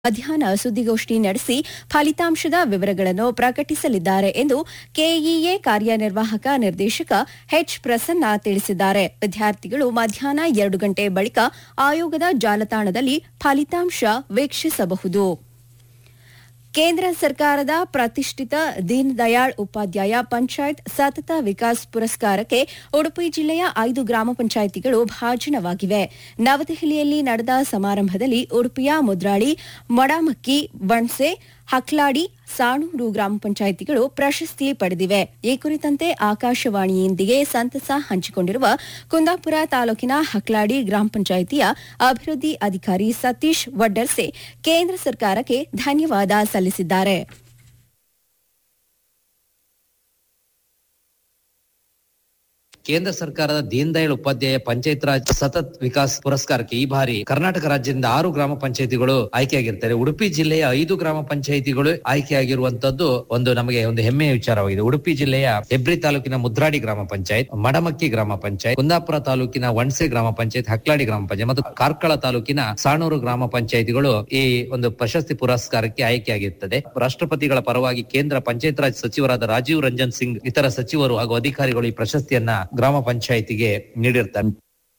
ಮಧ್ಯಾಹ್ನ ಸುದ್ದಿಗೋಷ್ಠಿ ನಡೆಸಿ ಫಲಿತಾಂಶದ ವಿವರಗಳನ್ನು ಪ್ರಕಟಿಸಲಿದ್ದಾರೆ ಎಂದು ಕೆಇಎ ಕಾರ್ಯನಿರ್ವಾಹಕ ನಿರ್ದೇಶಕ ಎಚ್ ಪ್ರಸನ್ನ ತಿಳಿಸಿದ್ದಾರೆ ವಿದ್ಯಾರ್ಥಿಗಳು ಮಧ್ಯಾಹ್ನ ಎರಡು ಗಂಟೆ ಬಳಿಕ ಆಯೋಗದ ಜಾಲತಾಣದಲ್ಲಿ ಫಲಿತಾಂಶ ವೀಕ್ಷಿಸಬಹುದು ಕೇಂದ್ರ ಸರ್ಕಾರದ ಪ್ರತಿಷ್ಠಿತ ದೀನ್ ದಯಾಳ್ ಉಪಾಧ್ಯಾಯ ಪಂಚಾಯತ್ ಸತತ ವಿಕಾಸ್ ಪುರಸ್ಕಾರಕ್ಕೆ ಉಡುಪಿ ಜಿಲ್ಲೆಯ ಐದು ಗ್ರಾಮ ಪಂಚಾಯಿತಿಗಳು ಭಾಜನವಾಗಿವೆ ನವದೆಹಲಿಯಲ್ಲಿ ನಡೆದ ಸಮಾರಂಭದಲ್ಲಿ ಉಡುಪಿಯ ಮುದ್ರಾಳಿ ಮಡಮಕ್ಕಿ ಬಣ್ಸೆ ಹಕ್ಲಾಡಿ ಸಾಣೂರು ಗ್ರಾಮ ಪಂಚಾಯಿತಿಗಳು ಪ್ರಶಸ್ತಿ ಪಡೆದಿವೆ ಈ ಕುರಿತಂತೆ ಆಕಾಶವಾಣಿಯೊಂದಿಗೆ ಸಂತಸ ಹಂಚಿಕೊಂಡಿರುವ ಕುಂದಾಪುರ ತಾಲೂಕಿನ ಹಕ್ಲಾಡಿ ಗ್ರಾಮ ಪಂಚಾಯಿತಿಯ ಅಭಿವೃದ್ಧಿ ಅಧಿಕಾರಿ ಸತೀಶ್ ವಡ್ಡರ್ಸೆ ಕೇಂದ್ರ ಸರ್ಕಾರಕ್ಕೆ ಧನ್ಯವಾದ ಸಲ್ಲಿಸಿದ್ದಾರೆ ಕೇಂದ್ರ ಸರ್ಕಾರದ ದೀನ್ ದಯಾಳ್ ಉಪಾಧ್ಯಾಯ ಪಂಚಾಯತ್ ರಾಜ್ ಸತತ್ ವಿಕಾಸ್ ಪುರಸ್ಕಾರಕ್ಕೆ ಈ ಬಾರಿ ಕರ್ನಾಟಕ ರಾಜ್ಯದಿಂದ ಆರು ಗ್ರಾಮ ಪಂಚಾಯತಿಗಳು ಆಯ್ಕೆಯಾಗಿರ್ತಾರೆ ಉಡುಪಿ ಜಿಲ್ಲೆಯ ಐದು ಗ್ರಾಮ ಪಂಚಾಯತಿಗಳು ಆಯ್ಕೆಯಾಗಿರುವಂತದ್ದು ಒಂದು ನಮಗೆ ಒಂದು ಹೆಮ್ಮೆಯ ವಿಚಾರವಾಗಿದೆ ಉಡುಪಿ ಜಿಲ್ಲೆಯ ಹೆಬ್ರಿ ತಾಲೂಕಿನ ಮುದ್ರಾಡಿ ಗ್ರಾಮ ಪಂಚಾಯತ್ ಮಡಮಕ್ಕಿ ಗ್ರಾಮ ಪಂಚಾಯತ್ ಕುಂದಾಪುರ ತಾಲೂಕಿನ ವಣಸೆ ಗ್ರಾಮ ಪಂಚಾಯತ್ ಹಕ್ಲಾಡಿ ಗ್ರಾಮ ಪಂಚಾಯತ್ ಮತ್ತು ಕಾರ್ಕಳ ತಾಲೂಕಿನ ಸಾಣೂರು ಗ್ರಾಮ ಪಂಚಾಯತಿಗಳು ಈ ಒಂದು ಪ್ರಶಸ್ತಿ ಪುರಸ್ಕಾರಕ್ಕೆ ಆಯ್ಕೆಯಾಗಿರುತ್ತದೆ ರಾಷ್ಟ್ರಪತಿಗಳ ಪರವಾಗಿ ಕೇಂದ್ರ ಪಂಚಾಯತ್ ರಾಜ್ ಸಚಿವರಾದ ರಾಜೀವ್ ರಂಜನ್ ಸಿಂಗ್ ಇತರ ಸಚಿವರು ಹಾಗೂ ಅಧಿಕಾರಿಗಳು ಈ ಪ್ರಶಸ್ತಿಯನ್ನ ಗ್ರಾಮ ಪಂಚಾಯಿತಿಗೆ ನೀಡಿರ್ತಾರೆ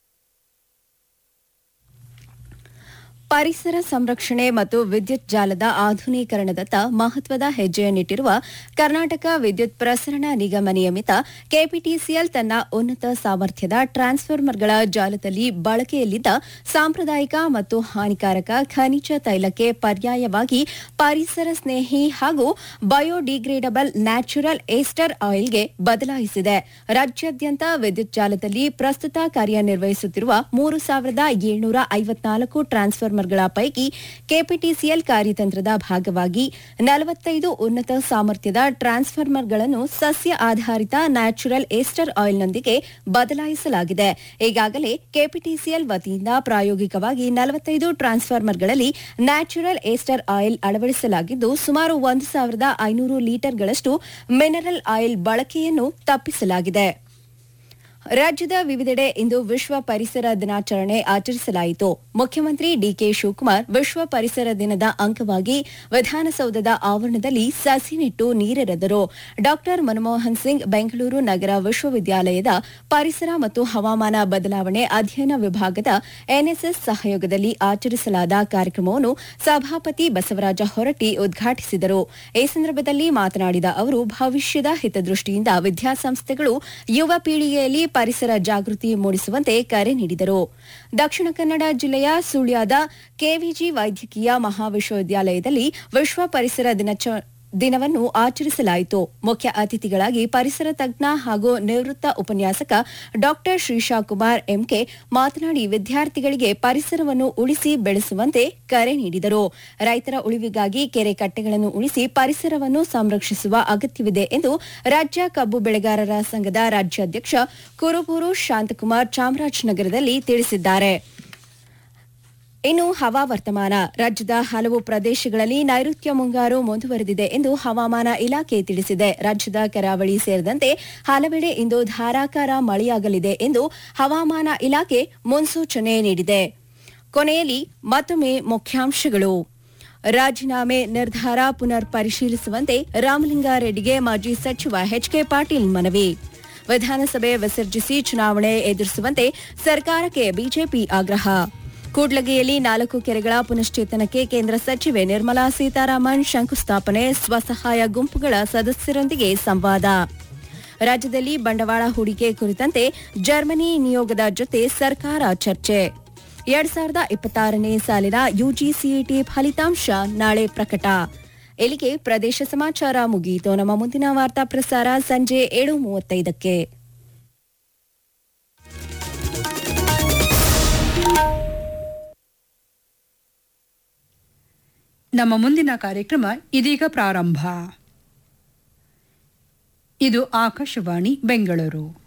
ಪರಿಸರ ಸಂರಕ್ಷಣೆ ಮತ್ತು ವಿದ್ಯುತ್ ಜಾಲದ ಆಧುನೀಕರಣದತ್ತ ಮಹತ್ವದ ಹೆಜ್ಜೆಯನ್ನಿಟ್ಟಿರುವ ಕರ್ನಾಟಕ ವಿದ್ಯುತ್ ಪ್ರಸರಣ ನಿಗಮ ನಿಯಮಿತ ಕೆಪಿಟಿಸಿಎಲ್ ತನ್ನ ಉನ್ನತ ಸಾಮರ್ಥ್ಯದ ಟ್ರಾನ್ಸ್ಫಾರ್ಮರ್ಗಳ ಜಾಲದಲ್ಲಿ ಬಳಕೆಯಲ್ಲಿದ್ದ ಸಾಂಪ್ರದಾಯಿಕ ಮತ್ತು ಹಾನಿಕಾರಕ ಖನಿಜ ತೈಲಕ್ಕೆ ಪರ್ಯಾಯವಾಗಿ ಪರಿಸರ ಸ್ನೇಹಿ ಹಾಗೂ ಬಯೋಡಿಗ್ರೇಡಬಲ್ ನ್ಯಾಚುರಲ್ ಏಸ್ಟರ್ ಆಯಿಲ್ಗೆ ಬದಲಾಯಿಸಿದೆ ರಾಜ್ಯಾದ್ಯಂತ ವಿದ್ಯುತ್ ಜಾಲದಲ್ಲಿ ಪ್ರಸ್ತುತ ಕಾರ್ಯನಿರ್ವಹಿಸುತ್ತಿರುವ ಮೂರು ಸಾವಿರದ ಏಳ್ನೂರ ಐವತ್ನಾಲ್ಕು ಟ್ರಾನ್ಸ್ಫಾರ್ಮರ್ಗಳ ಪೈಕಿ ಕೆಪಿಟಿಸಿಎಲ್ ಕಾರ್ಯತಂತ್ರದ ಭಾಗವಾಗಿ ನಲವತ್ತೈದು ಉನ್ನತ ಸಾಮರ್ಥ್ಯದ ಟ್ರಾನ್ಸ್ಫಾರ್ಮರ್ಗಳನ್ನು ಸಸ್ಯ ಆಧಾರಿತ ನ್ಯಾಚುರಲ್ ಏಸ್ಟರ್ ಆಯಿಲ್ನೊಂದಿಗೆ ಬದಲಾಯಿಸಲಾಗಿದೆ ಈಗಾಗಲೇ ಕೆಪಿಟಿಸಿಎಲ್ ವತಿಯಿಂದ ಪ್ರಾಯೋಗಿಕವಾಗಿ ನಲವತ್ತೈದು ಟ್ರಾನ್ಸ್ಫಾರ್ಮರ್ಗಳಲ್ಲಿ ನ್ಯಾಚುರಲ್ ಏಸ್ಟರ್ ಆಯಿಲ್ ಅಳವಡಿಸಲಾಗಿದ್ದು ಸುಮಾರು ಒಂದು ಸಾವಿರದ ಐನೂರು ಲೀಟರ್ಗಳಷ್ಟು ಮಿನರಲ್ ಆಯಿಲ್ ಬಳಕೆಯನ್ನು ತಪ್ಪಿಸಲಾಗಿದೆ ರಾಜ್ಯದ ವಿವಿಧೆಡೆ ಇಂದು ವಿಶ್ವ ಪರಿಸರ ದಿನಾಚರಣೆ ಆಚರಿಸಲಾಯಿತು ಮುಖ್ಯಮಂತ್ರಿ ಡಿಕೆ ಶಿವಕುಮಾರ್ ವಿಶ್ವ ಪರಿಸರ ದಿನದ ಅಂಗವಾಗಿ ವಿಧಾನಸೌಧದ ಆವರಣದಲ್ಲಿ ಸಸಿ ನೆಟ್ಟು ನೀರೆರೆದರು ಡಾ ಮನಮೋಹನ್ ಸಿಂಗ್ ಬೆಂಗಳೂರು ನಗರ ವಿಶ್ವವಿದ್ಯಾಲಯದ ಪರಿಸರ ಮತ್ತು ಹವಾಮಾನ ಬದಲಾವಣೆ ಅಧ್ಯಯನ ವಿಭಾಗದ ಎನ್ಎಸ್ಎಸ್ ಸಹಯೋಗದಲ್ಲಿ ಆಚರಿಸಲಾದ ಕಾರ್ಯಕ್ರಮವನ್ನು ಸಭಾಪತಿ ಬಸವರಾಜ ಹೊರಟ್ಟಿ ಉದ್ಘಾಟಿಸಿದರು ಈ ಸಂದರ್ಭದಲ್ಲಿ ಮಾತನಾಡಿದ ಅವರು ಭವಿಷ್ಯದ ಹಿತದೃಷ್ಟಿಯಿಂದ ವಿದ್ಯಾಸಂಸ್ಥೆಗಳು ಯುವ ಪೀಳಿಗೆಯಲ್ಲಿ ಪರಿಸರ ಜಾಗೃತಿ ಮೂಡಿಸುವಂತೆ ಕರೆ ನೀಡಿದರು ದಕ್ಷಿಣ ಕನ್ನಡ ಜಿಲ್ಲೆಯ ಸುಳ್ಯದ ಕೆವಿಜಿ ವೈದ್ಯಕೀಯ ಮಹಾವಿಶ್ವವಿದ್ಯಾಲಯದಲ್ಲಿ ವಿಶ್ವ ಪರಿಸರ ದಿನಾಚ ದಿನವನ್ನು ಆಚರಿಸಲಾಯಿತು ಮುಖ್ಯ ಅತಿಥಿಗಳಾಗಿ ಪರಿಸರ ತಜ್ಞ ಹಾಗೂ ನಿವೃತ್ತ ಉಪನ್ಯಾಸಕ ಡಾ ಶ್ರೀಶಾ ಕುಮಾರ್ ಎಂಕೆ ಮಾತನಾಡಿ ವಿದ್ಯಾರ್ಥಿಗಳಿಗೆ ಪರಿಸರವನ್ನು ಉಳಿಸಿ ಬೆಳೆಸುವಂತೆ ಕರೆ ನೀಡಿದರು ರೈತರ ಉಳಿವಿಗಾಗಿ ಕೆರೆ ಕಟ್ಟೆಗಳನ್ನು ಉಳಿಸಿ ಪರಿಸರವನ್ನು ಸಂರಕ್ಷಿಸುವ ಅಗತ್ಯವಿದೆ ಎಂದು ರಾಜ್ಯ ಕಬ್ಬು ಬೆಳೆಗಾರರ ಸಂಘದ ರಾಜ್ಯಾಧ್ಯಕ್ಷ ಕುರುಬೂರು ಶಾಂತಕುಮಾರ್ ಚಾಮರಾಜನಗರದಲ್ಲಿ ತಿಳಿಸಿದ್ದಾರೆ ಇನ್ನು ಹವಾ ವರ್ತಮಾನ ರಾಜ್ಯದ ಹಲವು ಪ್ರದೇಶಗಳಲ್ಲಿ ನೈಋತ್ಯ ಮುಂಗಾರು ಮುಂದುವರೆದಿದೆ ಎಂದು ಹವಾಮಾನ ಇಲಾಖೆ ತಿಳಿಸಿದೆ ರಾಜ್ಯದ ಕರಾವಳಿ ಸೇರಿದಂತೆ ಹಲವೆಡೆ ಇಂದು ಧಾರಾಕಾರ ಮಳೆಯಾಗಲಿದೆ ಎಂದು ಹವಾಮಾನ ಇಲಾಖೆ ಮುನ್ಸೂಚನೆ ನೀಡಿದೆ ಕೊನೆಯಲ್ಲಿ ಮತ್ತೊಮ್ಮೆ ಮುಖ್ಯಾಂಶಗಳು ರಾಜೀನಾಮೆ ನಿರ್ಧಾರ ಪುನರ್ ಪರಿಶೀಲಿಸುವಂತೆ ರಾಮಲಿಂಗಾರೆಡ್ಡಿಗೆ ಮಾಜಿ ಸಚಿವ ಎಚ್ಕೆ ಪಾಟೀಲ್ ಮನವಿ ವಿಧಾನಸಭೆ ವಿಸರ್ಜಿಸಿ ಚುನಾವಣೆ ಎದುರಿಸುವಂತೆ ಸರ್ಕಾರಕ್ಕೆ ಬಿಜೆಪಿ ಆಗ್ರಹ ಕೂಡ್ಲಗಿಯಲ್ಲಿ ನಾಲ್ಕು ಕೆರೆಗಳ ಪುನಶ್ಚೇತನಕ್ಕೆ ಕೇಂದ್ರ ಸಚಿವೆ ನಿರ್ಮಲಾ ಸೀತಾರಾಮನ್ ಶಂಕುಸ್ಥಾಪನೆ ಸ್ವಸಹಾಯ ಗುಂಪುಗಳ ಸದಸ್ಯರೊಂದಿಗೆ ಸಂವಾದ ರಾಜ್ಯದಲ್ಲಿ ಬಂಡವಾಳ ಹೂಡಿಕೆ ಕುರಿತಂತೆ ಜರ್ಮನಿ ನಿಯೋಗದ ಜೊತೆ ಸರ್ಕಾರ ಚರ್ಚೆ ಎರಡ್ ಸಾವಿರದ ಇಪ್ಪತ್ತಾರನೇ ಸಾಲಿನ ಯುಜಿಸಿಇಟಿ ಫಲಿತಾಂಶ ನಾಳೆ ಪ್ರಕಟ ಇಲ್ಲಿಗೆ ಪ್ರದೇಶ ಸಮಾಚಾರ ಮುಗಿಯಿತು ನಮ್ಮ ಮುಂದಿನ ವಾರ್ತಾ ಪ್ರಸಾರ ಸಂಜೆ ಏಳು ಮೂವತ್ತೈದಕ್ಕೆ ನಮ್ಮ ಮುಂದಿನ ಕಾರ್ಯಕ್ರಮ ಇದೀಗ ಪ್ರಾರಂಭ ಇದು ಆಕಾಶವಾಣಿ ಬೆಂಗಳೂರು